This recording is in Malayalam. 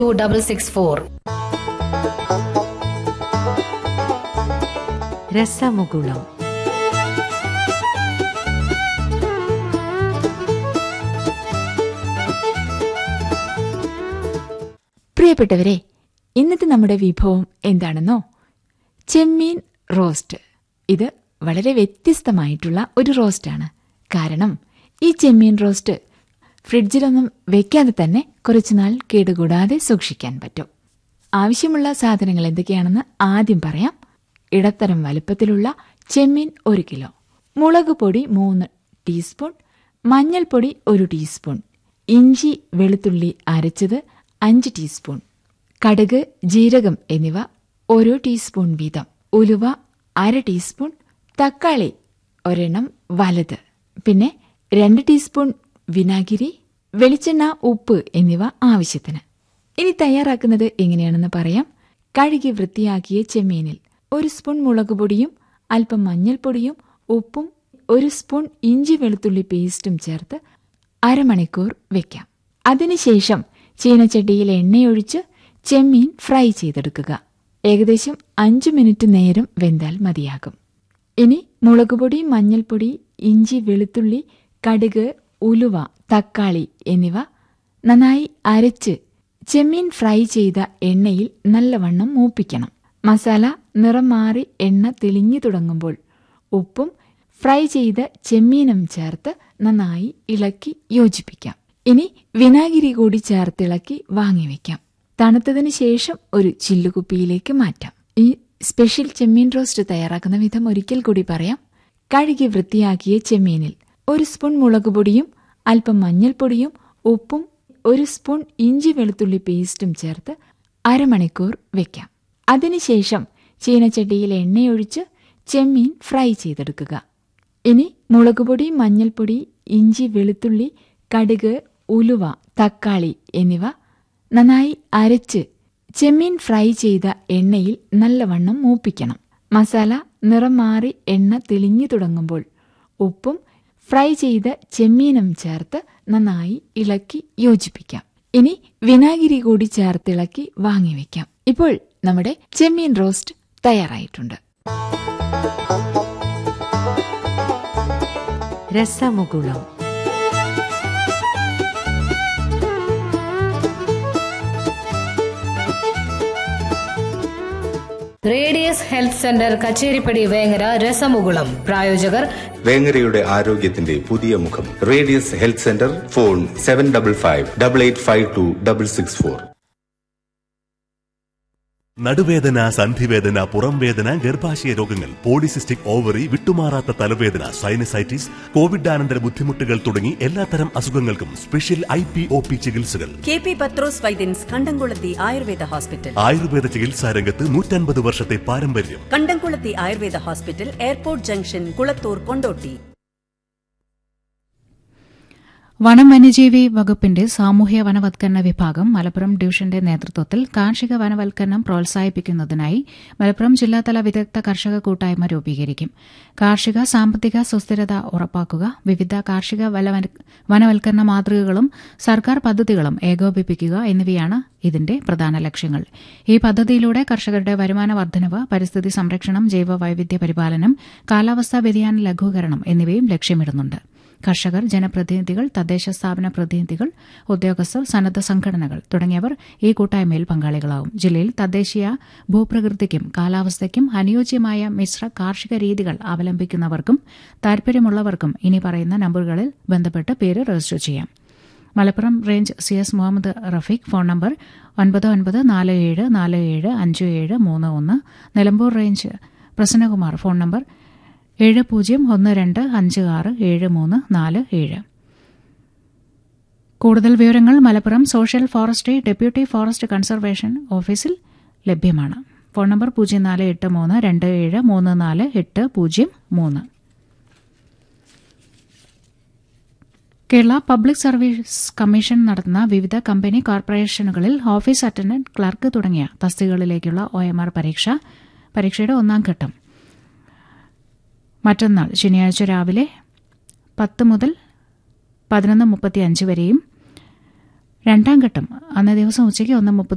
to double six four Rasamukulam പ്രിയപ്പെട്ടവരെ ഇന്നത്തെ നമ്മുടെ വിഭവം എന്താണെന്നോ ചെമ്മീൻ റോസ്റ്റ് ഇത് വളരെ വ്യത്യസ്തമായിട്ടുള്ള ഒരു റോസ്റ്റാണ് കാരണം ഈ ചെമ്മീൻ റോസ്റ്റ് ഫ്രിഡ്ജിലൊന്നും വെക്കാതെ തന്നെ കുറച്ചുനാൾ കേടുകൂടാതെ സൂക്ഷിക്കാൻ പറ്റും ആവശ്യമുള്ള സാധനങ്ങൾ എന്തൊക്കെയാണെന്ന് ആദ്യം പറയാം ഇടത്തരം വലുപ്പത്തിലുള്ള ചെമ്മീൻ ഒരു കിലോ മുളക് പൊടി മൂന്ന് ടീസ്പൂൺ മഞ്ഞൾപ്പൊടി ഒരു ടീസ്പൂൺ ഇഞ്ചി വെളുത്തുള്ളി അരച്ചത് അഞ്ച് ടീസ്പൂൺ കടുക് ജീരകം എന്നിവ ഓരോ ടീസ്പൂൺ വീതം ഉലുവ അര ടീസ്പൂൺ തക്കാളി ഒരെണ്ണം വലത് പിന്നെ രണ്ട് ടീസ്പൂൺ വിനാഗിരി വെളിച്ചെണ്ണ ഉപ്പ് എന്നിവ ആവശ്യത്തിന് ഇനി തയ്യാറാക്കുന്നത് എങ്ങനെയാണെന്ന് പറയാം കഴുകി വൃത്തിയാക്കിയ ചെമ്മീനിൽ ഒരു സ്പൂൺ മുളക് പൊടിയും അല്പം മഞ്ഞൾപ്പൊടിയും ഉപ്പും ഒരു സ്പൂൺ ഇഞ്ചി വെളുത്തുള്ളി പേസ്റ്റും ചേർത്ത് അരമണിക്കൂർ വെക്കാം അതിനുശേഷം ചീനച്ചട്ടിയിൽ എണ്ണയൊഴിച്ച് ചെമ്മീൻ ഫ്രൈ ചെയ്തെടുക്കുക ഏകദേശം അഞ്ചു മിനിറ്റ് നേരം വെന്താൽ മതിയാകും ഇനി മുളകുപൊടി മഞ്ഞൾപ്പൊടി ഇഞ്ചി വെളുത്തുള്ളി കടുക് ഉലുവ തക്കാളി എന്നിവ നന്നായി അരച്ച് ചെമ്മീൻ ഫ്രൈ ചെയ്ത എണ്ണയിൽ നല്ലവണ്ണം മൂപ്പിക്കണം മസാല നിറം മാറി എണ്ണ തെളിഞ്ഞു തുടങ്ങുമ്പോൾ ഉപ്പും ഫ്രൈ ചെയ്ത ചെമ്മീനും ചേർത്ത് നന്നായി ഇളക്കി യോജിപ്പിക്കാം ഇനി വിനാഗിരി കൂടി ചേർത്തിളക്കി വാങ്ങിവെക്കാം തണുത്തതിന് ശേഷം ഒരു ചില്ലുകുപ്പിയിലേക്ക് മാറ്റാം ഈ സ്പെഷ്യൽ ചെമ്മീൻ റോസ്റ്റ് തയ്യാറാക്കുന്ന വിധം ഒരിക്കൽ കൂടി പറയാം കഴുകി വൃത്തിയാക്കിയ ചെമ്മീനിൽ ഒരു സ്പൂൺ മുളക് പൊടിയും അല്പം മഞ്ഞൾപ്പൊടിയും ഉപ്പും ഒരു സ്പൂൺ ഇഞ്ചി വെളുത്തുള്ളി പേസ്റ്റും ചേർത്ത് അരമണിക്കൂർ വെക്കാം അതിനുശേഷം ചീനച്ചട്ടിയിൽ എണ്ണയൊഴിച്ച് ചെമ്മീൻ ഫ്രൈ ചെയ്തെടുക്കുക ഇനി മുളകുപൊടി മഞ്ഞൾപ്പൊടി ഇഞ്ചി വെളുത്തുള്ളി കടുക് ഉലുവ തക്കാളി എന്നിവ നന്നായി അരച്ച് ചെമ്മീൻ ഫ്രൈ ചെയ്ത എണ്ണയിൽ നല്ലവണ്ണം മൂപ്പിക്കണം മസാല നിറം മാറി എണ്ണ തെളിഞ്ഞു തുടങ്ങുമ്പോൾ ഉപ്പും ഫ്രൈ ചെയ്ത ചെമ്മീനും ചേർത്ത് നന്നായി ഇളക്കി യോജിപ്പിക്കാം ഇനി വിനാഗിരി കൂടി ചേർത്തിളക്കി വാങ്ങിവെക്കാം ഇപ്പോൾ നമ്മുടെ ചെമ്മീൻ റോസ്റ്റ് തയ്യാറായിട്ടുണ്ട് Rasamukulam radius health centre Kacheripady Vengara Rasamukulam പ്രായോജകർ വേങ്ങരയുടെ ആരോഗ്യത്തിന്റെ പുതിയ മുഖം radius health centre phone seven double five double eight five two double six four നടുവേദന സന്ധിവേദന പുറം വേദന ഗർഭാശയ രോഗങ്ങൾ പോളിസിസ്റ്റിക് ഓവറി വിട്ടുമാറാത്ത തലവേദന സൈനസൈറ്റിസ് കോവിഡാനന്തര ബുദ്ധിമുട്ടുകൾ തുടങ്ങി എല്ലാത്തരം അസുഖങ്ങൾക്കും special I P O P ചികിത്സകൾ K P Pathrose Vaidyans Kandamkulathi Ayurveda hospital Ayurveda ചികിത്സാ രംഗത്ത് നൂറ്റൻപത് വർഷത്തെ പാരമ്പര്യം Kandamkulathi Ayurveda hospital airport junction Kulathur Kondotty വനം വന്യജീവി വകുപ്പിന്റെ സാമൂഹ്യ വനവത്കരണ വിഭാഗം മലപ്പുറം ഡിവിഷന്റെ നേതൃത്വത്തിൽ കാർഷിക വനവൽക്കരണം പ്രോത്സാഹിപ്പിക്കുന്നതിനായി മലപ്പുറം ജില്ലാതല വിദഗ്ധ കർഷക കൂട്ടായ്മ രൂപീകരിക്കും കാർഷിക സാമ്പത്തിക സുസ്ഥിരത ഉറപ്പാക്കുക വിവിധ കാർഷിക വലവന- വനവൽക്കരണ മാതൃകകളും സർക്കാർ പദ്ധതികളും ഏകോപിപ്പിക്കുക എന്നിവയാണ് ഇതിന്റെ പ്രധാന ലക്ഷ്യങ്ങൾ ഈ പദ്ധതിയിലൂടെ കർഷകരുടെ വരുമാന വർധനവ് പരിസ്ഥിതി സംരക്ഷണം ജൈവ വൈവിധ്യ പരിപാലനം കാലാവസ്ഥാ വ്യതിയാന ലഘൂകരണം എന്നിവയും ലക്ഷ്യമിടുന്നുണ്ട് കർഷകർ ജനപ്രതിനിധികൾ തദ്ദേശ സ്ഥാപന പ്രതിനിധികൾ ഉദ്യോഗസ്ഥർ സന്നദ്ധ സംഘടനകൾ തുടങ്ങിയവർ ഈ കൂട്ടായ്മയിൽ പങ്കാളികളാവും ജില്ലയിൽ തദ്ദേശീയ ഭൂപ്രകൃതിക്കും കാലാവസ്ഥയ്ക്കും അനുയോജ്യമായ മിശ്ര കാർഷിക രീതികൾ അവലംബിക്കുന്നവർക്കും താൽപര്യമുള്ളവർക്കും ഇനി പറയുന്ന നമ്പറുകളിൽ ബന്ധപ്പെട്ട് പേര് രജിസ്റ്റർ ചെയ്യാം Malappuram range C S Muhammad Rafeeq phone number ഒൻപത് ഒൻപത് നാല് ഏഴ് നാല് ഏഴ് അഞ്ച് ഏഴ് മൂന്ന് ഒന്ന് Nilambur range Prasannakumar phone number ഏഴ് പൂജ്യം ഒന്ന് രണ്ട് അഞ്ച് ആറ് ഏഴ് മൂന്ന് നാല് ഏഴ് കൂടുതൽ വിവരങ്ങൾ Malappuram social forestry deputy forest conservation ഓഫീസിൽ ലഭ്യമാണ് ഫോൺ നമ്പർ പൂജ്യം നാല് എട്ട് മൂന്ന് രണ്ട് ഏഴ് മൂന്ന് നാല് എട്ട് പൂജ്യം മൂന്ന് കേരള പബ്ലിക് സർവീസ് കമ്മീഷൻ നടത്തുന്ന വിവിധ കമ്പനി കോർപ്പറേഷനുകളിൽ ഓഫീസ് അറ്റൻഡന്റ് ക്ലർക്ക് തുടങ്ങിയ തസ്തികകളിലേക്കുള്ള ഒ എം ആർ പരീക്ഷ പരീക്ഷയുടെ ഒന്നാം ഘട്ടം മറ്റന്നാൾ ശനിയാഴ്ച രാവിലെ പത്ത് മുതൽ പതിനൊന്ന് മുപ്പത്തി അഞ്ച് വരെയും രണ്ടാം ഘട്ടം അന്നേ ദിവസം ഉച്ചയ്ക്ക് ഒന്ന് മുപ്പത്